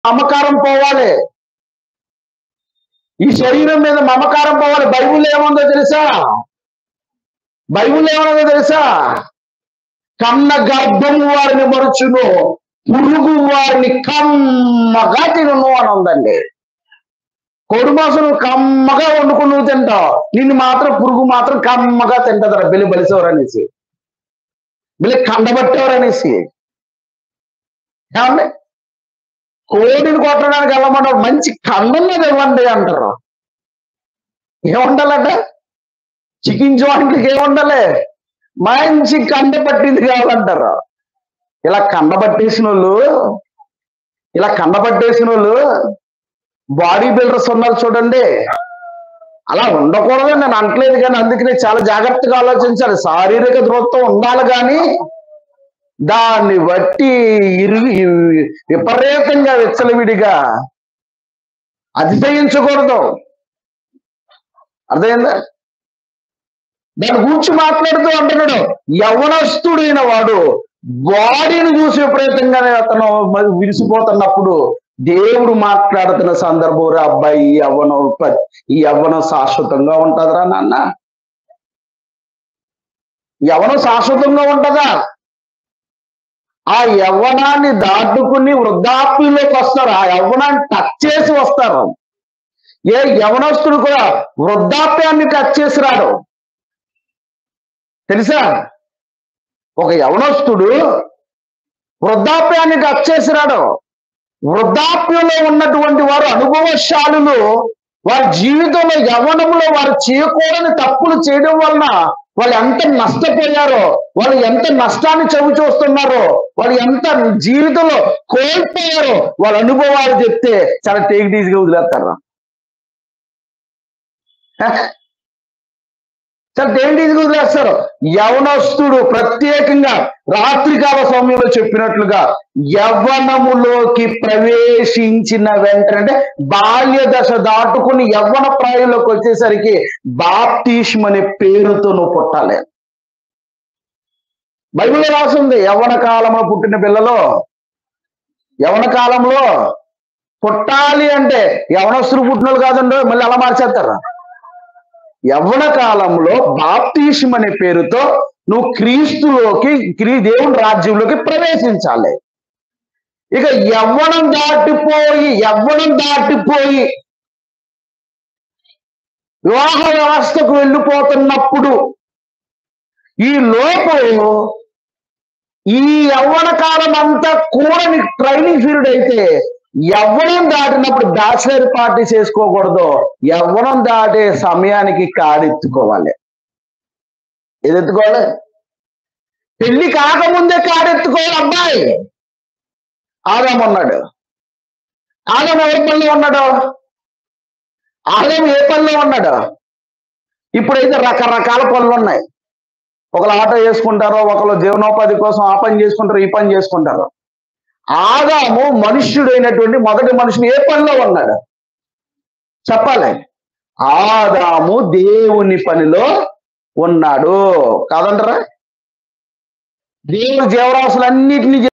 మమకారం పోవాలి ఈ శరీరం మీద మమకారం పోవాలి బైబుల్ ఏముందో తెలుసా బైబుల్ ఏమన్నదో తెలుసా కన్న గర్భము వారిని మరుచును పురుగు వారిని కమ్మగా తినును అని ఉందండి కోడి మాసం నువ్వు కమ్మగా వండుకుని నువ్వు తింటావు నిన్ను మాత్రం పురుగు మాత్రం కమ్మగా తింటదరా బిల్లి బలిసేవారు అనేసి బిల్లి కండబట్టేవారు అనేసి ఏమండి కోడిని కొట్టడానికి వెళ్ళమన్నారు మంచి కండన్నది ఇవ్వండి అంటారు ఏముండాలంట చికెన్ జాయింట్లకి ఏముండాలి మంచి కండ పట్టింది కావాలంటారు ఇలా కండ పట్టేసిన వాళ్ళు ఇలా కండ పట్టేసిన వాళ్ళు బాడీ బిల్డర్స్ ఉన్నారు చూడండి అలా ఉండకూడదని నేను అంటలేదు కానీ అందుకనే చాలా జాగ్రత్తగా ఆలోచించాలి శారీరక దృఢత్వం ఉండాలి కానీ దాన్ని బట్టి ఇరుగు విపరీతంగా విచ్చలవిడిగా అతిశయించకూడదు అర్థమైందా దాని గురించి మాట్లాడుతూ అంటున్నాడు యవనస్తుడైన వాడు బాడీని చూసి విపరీతంగానే అతను మరి విరిసిపోతున్నప్పుడు దేవుడు మాట్లాడుతున్న సందర్భంలో అబ్బాయి ఈ యవ్వనం ప- ఈ యవ్వనం శాశ్వతంగా ఉంటదిరా నాన్న యవ్వనం శాశ్వతంగా ఉంటదా ఆ యవ్వనాన్ని దాటుకుని వృద్ధాప్యంలోకి వస్తారు ఆ యవ్వనాన్ని టచ్ చేసి వస్తారు ఏ యవనస్తుడు కూడా వృద్ధాప్యాన్ని టచ్ చేసి రాడు తెలుసా ఒక యవనస్తుడు వృద్ధాప్యాన్ని టచ్ చేసి రాడు వృద్ధాప్యంలో ఉన్నటువంటి వారు అనుభవశాలులు వారి జీవితంలో యవ్వనంలో వారు చేయకూడని తప్పులు చేయడం వలన వాళ్ళు ఎంత నష్టపోయారో వాళ్ళు ఎంత నష్టాన్ని చవి చూస్తున్నారో వాళ్ళు ఎంత జీవితంలో కోల్పోయారో వాళ్ళ అనుభవాలు చెప్తే చాలా టేక్ డీజీగా వదిలేస్తారు చాలా టేక్ వదిలేస్తారు యవనస్తుడు ప్రత్యేకంగా రాత్రికాల సమయంలో చెప్పినట్లుగా యవ్వనములోకి ప్రవేశించిన వెంటనే అంటే బాల్య దశ దాటుకుని యవ్వన ప్రాయంలోకి వచ్చేసరికి బాప్తీష్మ అనే పేరుతో నువ్వు పుట్టాలి బైబిల్లో రాసింది యవ్వన కాలంలో పుట్టిన పిల్లలు యవ్వన కాలంలో పుట్టాలి అంటే యవనస్తుడు పుట్టినోళ్ళు కాదండి మళ్ళీ అలా మార్చేస్తారు యవ్వన కాలంలో బాప్తీషం అనే పేరుతో నువ్వు క్రీస్తులోకి క్రీ దేవుని రాజ్యంలోకి ప్రవేశించాలి ఇక యవ్వనం దాటిపోయి యవ్వనం దాటిపోయి వివాహ వ్యవస్థకు వెళ్ళిపోతున్నప్పుడు ఈ లోపు ఈ యవ్వన కాలం అంతా కూడా నీకు ట్రైనింగ్ పీరియడ్ అయితే యవ్వనం దాటినప్పుడు బ్యాచిలర్ పార్టీ చేసుకోకూడదు యవ్వనం దాటే సమయానికి కాడెత్తుకోవాలి ఏది ఎత్తుకోవాలి పెళ్లి కాకముందే కాడెత్తుకోవాలి అబ్బాయి ఆదాం ఉన్నాడు ఆదాం ఎవరి పనిలో ఉన్నాడు ఆదాం ఏ పనిలో ఉన్నాడు ఇప్పుడైతే రకరకాల పనులు ఉన్నాయి ఒకరు ఆటో చేసుకుంటారు ఒకరు జీవనోపాధి కోసం ఆ పని చేసుకుంటారు ఈ పని చేసుకుంటారు ఆదాము మనుష్యుడైనటువంటి మొదటి మనుషుడు ఏ పనిలో ఉన్నాడు చెప్పాలి ఆదాము దేవుని పనిలో ఉన్నాడు కాదంటారా దేవుడు జీవరాశులన్నిటినీ